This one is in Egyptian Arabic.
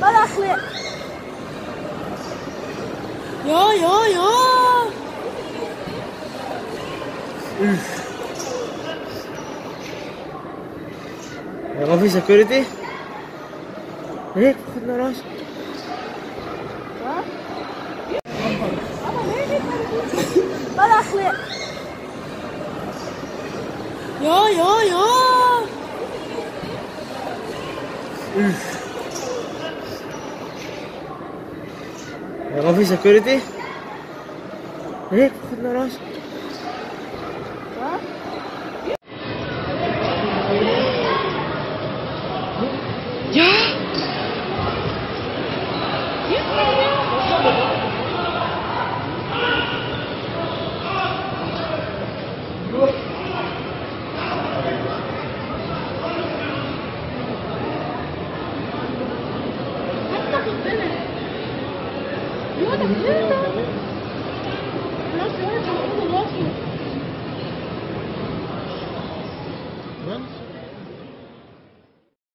بلا اخلاق يا يا يا ما في سكيورتي هيك خدنا راسك بلا اخلاق يا يا يا ما في سكيورتي هيك خدنا راسك خلاص